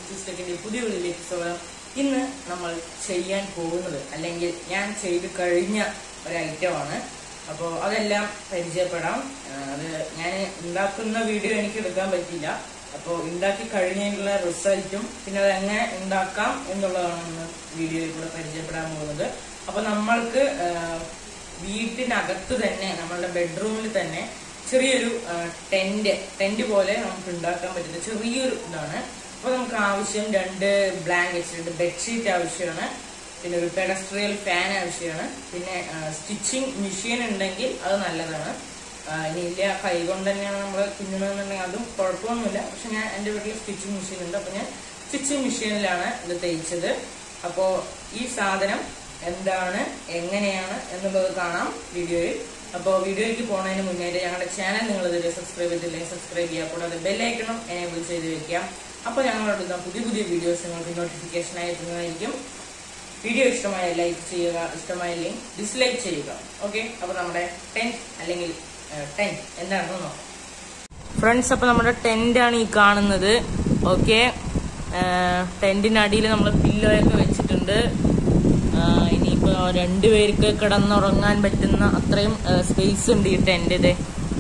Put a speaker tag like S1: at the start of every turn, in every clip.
S1: ടെക്കിന്റെ പുതിയ വീഡിയോയിലേക്ക് സ്വാഗതം ഇന്ന് നമ്മൾ ചെയ്യാൻ പോകുന്നത് അല്ലെങ്കിൽ ഞാൻ ചെയ്ത് കഴിഞ്ഞ ഒരു ഐറ്റമാണ് അപ്പോൾ അതെല്ലാം പരിചയപ്പെടാം ആ, അത് ഞാൻ ഉണ്ടാക്കുന്ന വീഡിയോ എനിക്ക് എടുക്കാൻ പറ്റില്ല അപ്പോൾ ഉണ്ടാക്കി കഴിഞ്ഞതിനുള്ള റിസൾട്ടും പിന്നെ അത് എങ്ങനെ ഉണ്ടാക്കാം എന്നുള്ളതാണ് ഇന്ന് വീഡിയോയിൽ കൂടെ പരിചയപ്പെടാൻ പോകുന്നത് അപ്പോൾ നമ്മൾക്ക് ആ, വീട്ടിനകത്ത് തന്നെ നമ്മളുടെ ബെഡ്റൂമിൽ തന്നെ ചെറിയൊരു ടെന്റ് ടെന്റ് പോലെ നമുക്ക് ഉണ്ടാക്കാൻ പറ്റുന്ന ചെറിയൊരു ഇതാണ് അപ്പൊ നമുക്ക് ആവശ്യം രണ്ട് ബ്ലാങ്കറ്റ്സ് രണ്ട് ബെഡ്ഷീറ്റ് ആവശ്യമാണ് പിന്നെ ഒരു പെഡസ്ട്രിയൽ ഫാൻ ആവശ്യമാണ് പിന്നെ സ്റ്റിച്ചിങ് മെഷീൻ ഉണ്ടെങ്കിൽ അത് നല്ലതാണ് ആ, ഇനി ഇല്ല കൈ കൊണ്ട് തന്നെയാണ് നമ്മൾ കുഞ്ഞുമെന്നുണ്ടെങ്കിൽ അതും കുഴപ്പമൊന്നുമില്ല പക്ഷെ ഞാൻ എൻ്റെ വീട്ടിൽ സ്റ്റിച്ചിങ് മെഷീൻ ഉണ്ട് അപ്പൊ ഞാൻ സ്റ്റിച്ചിങ് മെഷീനിലാണ് ഇത് തയ്ച്ചത് അപ്പോ ഈ സാധനം എന്താണ് എങ്ങനെയാണ് എന്നുള്ളത് കാണാം വീഡിയോയിൽ അപ്പോൾ വീഡിയോയ്ക്ക് പോകുന്നതിന് മുന്നേറ്റ് ഞങ്ങളുടെ ചാനൽ നിങ്ങൾ ഇതുവരെ സബ്സ്ക്രൈബ് ചെയ്തില്ലെങ്കിൽ സബ്സ്ക്രൈബ് ചെയ്യുക കൂടാതെ ബെല്ലൈക്കണം എനേബിൾ ചെയ്ത് വെക്കാം അപ്പോൾ ഞങ്ങളെടുക്കുന്ന പുതിയ പുതിയ വീഡിയോസ് നിങ്ങൾക്ക് നോട്ടിഫിക്കേഷൻ ആയി എത്തുന്നതായിരിക്കും വീഡിയോ ഇഷ്ടമായ ലൈക്ക് ചെയ്യുക ഇഷ്ടമായില്ലെങ്കിൽ ഡിസ്ലൈക്ക് ചെയ്യുക ഓക്കെ അപ്പോൾ നമ്മുടെ ടെൻറ്റ് അല്ലെങ്കിൽ ടെൻറ്റ് എന്താണെന്ന് നോക്കാം ഫ്രണ്ട്സ് അപ്പോൾ നമ്മുടെ ടെന്റ് ആണ് ഈ കാണുന്നത് ഓക്കെ ടെന്റിനടിയിൽ നമ്മൾ പില്ലോയൊക്കെ വെച്ചിട്ടുണ്ട് ആ, ഇനിയിപ്പോ രണ്ടുപേർക്ക് കിടന്നുറങ്ങാൻ പറ്റുന്ന അത്രയും സ്പേസ് ഉണ്ട് ഈ ടെന്റ് ഇത്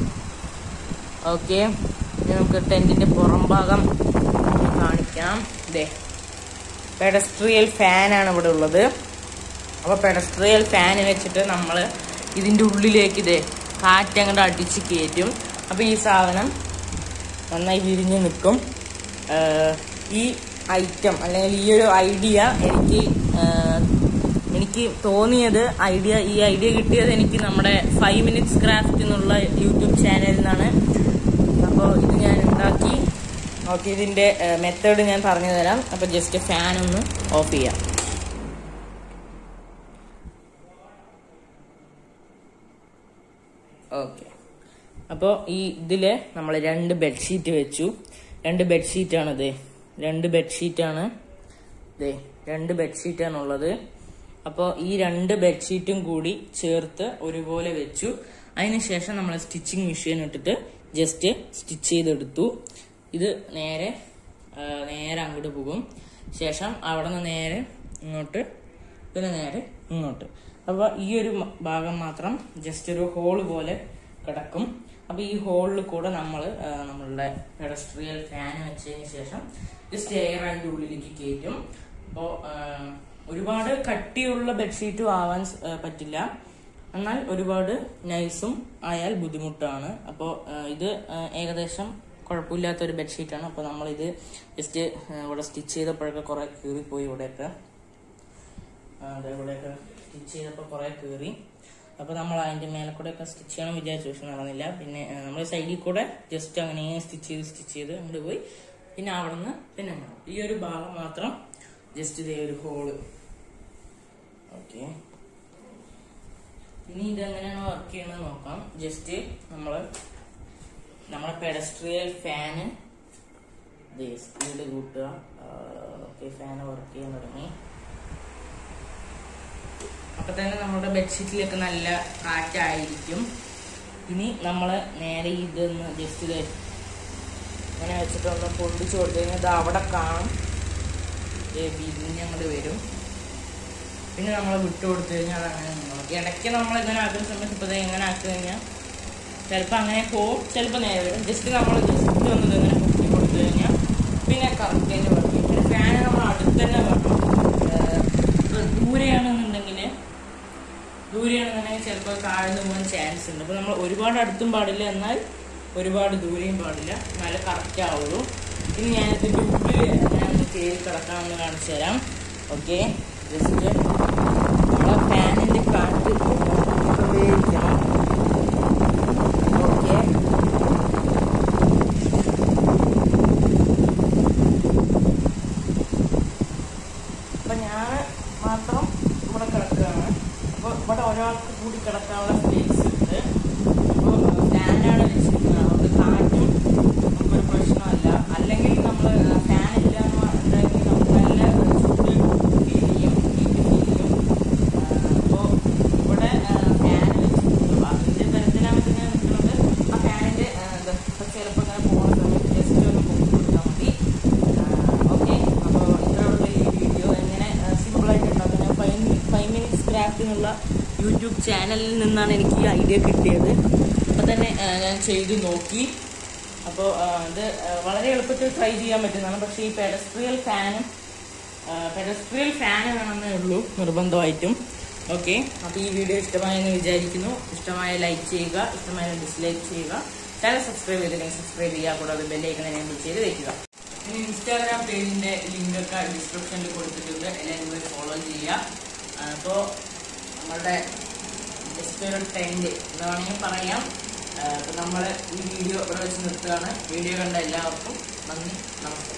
S1: ഓക്കെ ഇനി നമുക്ക് ടെന്റിന്റെ പുറം ഭാഗം ഒന്ന് കാണിക്കാം ഇതേ പെഡസ്ട്രിയൽ ഫാനാണ് ഇവിടെ ഉള്ളത് അപ്പോൾ പെഡസ്ട്രിയൽ ഫാൻ വെച്ചിട്ട് നമ്മൾ ഇതിൻ്റെ ഉള്ളിലേക്ക് ഇതേ കാറ്റ് അങ്ങോട്ട് അടിച്ച് കയറ്റും അപ്പോൾ ഈ സാധനം നന്നായി വിരിഞ്ഞ് നിൽക്കും ആഹ് ഈ ഐറ്റം അല്ലെങ്കിൽ ഈ ഒരു ഐഡിയ എനിക്ക് ആഹ് എനിക്ക് തോന്നിയത് ഐഡിയ ഈ ഐഡിയ കിട്ടിയത് എനിക്ക് നമ്മുടെ ഫൈവ് മിനിറ്റ്സ് ക്രാഫ്റ്റ് എന്നുള്ള യൂട്യൂബ് ചാനലിൽ നിന്നാണ് അപ്പോൾ ഇത് ഞാൻ ഉണ്ടാക്കി ഓക്കെ ഇതിന്റെ മെത്തേഡ് ഞാൻ പറഞ്ഞു തരാം അപ്പോൾ ജസ്റ്റ് ഫാൻ ഒന്ന് ഓഫ് ചെയ്യാം ഓക്കെ അപ്പോൾ ഈ ഇതില് നമ്മൾ രണ്ട് ബെഡ്ഷീറ്റ് വെച്ചു രണ്ട് ബെഡ്ഷീറ്റാണിത് രണ്ട് ബെഡ്ഷീറ്റാണ് ദേ രണ്ട് ബെഡ്ഷീറ്റാണ് ഉള്ളത് അപ്പോൾ ഈ രണ്ട് ബെഡ്ഷീറ്റും കൂടി ചേർത്ത് ഒരുപോലെ വെച്ചു അതിനുശേഷം നമ്മൾ സ്റ്റിച്ചിങ് മെഷീൻ ഇട്ടിട്ട് ജസ്റ്റ് സ്റ്റിച്ച് ചെയ്തെടുത്തു ഇത് നേരെ ആ, നേരെ അങ്ങോട്ട് പോകും ശേഷം അവിടെ നിന്ന് നേരെ ഇങ്ങോട്ട് പിന്നെ നേരെ ഇങ്ങോട്ട് അപ്പോൾ ഈ ഒരു മ- ഭാഗം മാത്രം ജസ്റ്റ് ഒരു ഹോൾ പോലെ കിടക്കും അപ്പോൾ ഈ ഹോളിൽ കൂടെ നമ്മൾ നമ്മളുടെ പെഡസ്ട്രിയൽ ഫാൻ വെച്ചതിന് ശേഷം ജസ്റ്റ് എയർ അതിൻ്റെ ഉള്ളിലേക്ക് കയറ്റും അപ്പോൾ ഒരുപാട് കട്ടിയുള്ള ബെഡ്ഷീറ്റും ആവാൻ സ്- ആ, പറ്റില്ല എന്നാൽ ഒരുപാട് നൈസും ആയാൽ ബുദ്ധിമുട്ടാണ് അപ്പോൾ ഇത് ആ, ഏകദേശം കുഴപ്പമില്ലാത്ത ഒരു ബെഡ്ഷീറ്റാണ് അപ്പോൾ നമ്മളിത് ജസ്റ്റ് ഇവിടെ സ്റ്റിച്ച് ചെയ്തപ്പോഴൊക്കെ കുറേ കീറിപ്പോയി ഇവിടെയൊക്കെ ആ, അതെ ഇവിടെയൊക്കെ സ്റ്റിച്ച് ചെയ്തപ്പോൾ കുറേ കീറി അപ്പോൾ നമ്മൾ അതിൻ്റെ മേലെ കൂടെ ഒക്കെ സ്റ്റിച്ച് ചെയ്യണം വിചാരിച്ചു പക്ഷെ നടന്നില്ല പിന്നെ നമ്മൾ സൈഡിൽ കൂടെ ജസ്റ്റ് അങ്ങനെ സ്റ്റിച്ച് ചെയ്ത് സ്റ്റിച്ച് ചെയ്ത് അങ്ങോട്ട് പോയി പിന്നെ അവിടെ നിന്ന് പിന്നെ അങ്ങോട്ട്. ഈ ഒരു ഭാഗം മാത്രം ജസ്റ്റ് ഇതേ ഒരു ഹോള് ഓക്കെ ഇനി ഇതെങ്ങനെയാണ് വർക്ക് ചെയ്യണമെന്ന് നോക്കാം ജസ്റ്റ് നമ്മൾ നമ്മുടെ പെഡസ്ട്രിയൽ ഫാന് സ്പീഡ് കൂട്ടുക ഓക്കെ ഫാന് വർക്ക് ചെയ്യാൻ തുടങ്ങി അപ്പൊ തന്നെ നമ്മുടെ ബെഡ്ഷീറ്റിലൊക്കെ നല്ല കാറ്റായിരിക്കും ഇനി നമ്മൾ നേരെ ഇതൊന്ന് ജസ്റ്റ് ഇത് ഇങ്ങനെ വെച്ചിട്ട് ഒന്ന് പൊള്ളിച്ച് കൊടുത്തു കഴിഞ്ഞാൽ ഇത് അവിടെ കാണും വിരിഞ്ഞ് അങ്ങോട്ട് വരും പിന്നെ നമ്മൾ വിട്ടു കൊടുത്തു കഴിഞ്ഞാൽ അത് അങ്ങനെ നിന്നോളും ഇടയ്ക്ക് നമ്മൾ ഇങ്ങനെ ആക്കുന്ന സമയത്ത് ഇപ്പോൾ ദേ ഇങ്ങനെ ആക്കി കഴിഞ്ഞാൽ ചിലപ്പോൾ അങ്ങനെ പോവും ചിലപ്പോൾ നേരെ വരും ജസ്റ്റ് നമ്മൾ ജസ്റ്റ് ഒന്ന് ഇങ്ങനെ കുത്തി കൊടുത്തു കഴിഞ്ഞാൽ പിന്നെ കറക്റ്റ് അതിൻ്റെ വർക്ക് ചെയ്യും പിന്നെ ഫാൻ നമ്മൾ അടുത്ത് തന്നെ വേണം ഏഹ് ഇപ്പൊ ദൂരെയാണെന്നുണ്ടെങ്കിൽ ദൂരെയാണെന്നുണ്ടെങ്കിൽ ചിലപ്പോൾ താഴ്ന്നു പോകാൻ ചാൻസ് ഉണ്ട് അപ്പോൾ നമ്മൾ ഒരുപാട് അടുത്തും പാടില്ല എന്നാൽ ഒരുപാട് ദൂരെയും പാടില്ല നല്ല കറക്റ്റ് ആവുള്ളൂ ഇനി ഞാൻ ഇതിൻ്റെ ഉള്ളിൽ എങ്ങനെയാണെന്ന് കയറി കിടക്കാമെന്ന് കാണിച്ചു തരാം ഓക്കെ ജസ്റ്റ് നമ്മളെ ഫാനിൻ്റെ കാറ്റ് ഉപയോഗിക്കണം ഓക്കെ അപ്പൊ ഞാൻ മാത്രം ഇവിടെ കിടക്കുകയാണ് അപ്പോൾ ഇവിടെ ഒരാൾക്ക് കൂടി കിടക്കാനുള്ള സ്പേസ് ഉണ്ട് അപ്പോൾ ഫാനാണ് വെച്ചിരിക്കുന്നത് അതുകൊണ്ട് കാറ്റും നമുക്കൊരു പ്രശ്നമല്ല അല്ലെങ്കിൽ നമ്മൾ ഫാൻ ഇല്ല എന്നുണ്ടെങ്കിൽ നമുക്ക് നല്ല ചൂട് ഫീൽ ചെയ്യും ഹീറ്റ് ഫീൽ ചെയ്യും അപ്പോൾ ഇവിടെ ഫാൻ വെച്ചിട്ടുണ്ട് അതിൻ്റെ തരത്തിലാണ് ഇത് ഞാൻ നിൽക്കുന്നത് ആ ഫാനിൻ്റെ ചിലപ്പോൾ ഇങ്ങനെ പോകുന്ന സമയത്ത് ജസ്റ്റ് ഒന്ന് പൊക്കി കൊടുത്താൽ മതി ഓക്കെ എന്നുള്ള യൂട്യൂബ് ചാനലിൽ നിന്നാണ് എനിക്ക് ഈ ഐഡിയ കിട്ടിയത് അപ്പോൾ തന്നെ ആ, ഞാൻ ചെയ്തു നോക്കി അപ്പോൾ അത് ആ, വളരെ എളുപ്പത്തിൽ ട്രൈ ചെയ്യാൻ പറ്റുന്നതാണ് പക്ഷേ ഈ പെഡസ്ട്രിയൽ ഫാനും പെഡസ്ട്രിയൽ ഫാൻ വേണമെന്നേ ഉള്ളൂ നിർബന്ധമായിട്ടും ഓക്കെ അപ്പോൾ ഈ വീഡിയോ ഇഷ്ടമായെന്ന് വിചാരിക്കുന്നു ഇഷ്ടമായ ലൈക്ക് ചെയ്യുക ഇഷ്ടമായ ഡിസ്ലൈക്ക് ചെയ്യുക ചാനൽ സബ്സ്ക്രൈബ് ചെയ്തില്ലെങ്കിൽ സബ്സ്ക്രൈബ് ചെയ്യുക കൂടാതെ ബെല്ലൈക്കൺ എനേബിൾ ചെയ്ത് വെക്കുക ഇനി ഇൻസ്റ്റാഗ്രാം പേജിന്റെ ലിങ്ക് ഒക്കെ ഡിസ്ക്രിപ്ഷനിൽ കൊടുത്തിട്ടുണ്ട് എല്ലാവരും പോയി ഫോളോ ചെയ്യുക അപ്പോൾ നമ്മുടെ ജസ്റ്റ് ഒരു ട്രെൻഡ് എന്ന് വേണമെങ്കിൽ പറയാം അപ്പോൾ നമ്മൾ ഈ വീഡിയോ ഇവിടെ വെച്ച് നിർത്തുകയാണ് വീഡിയോ കണ്ട എല്ലാവർക്കും നന്ദി നമസ്കാരം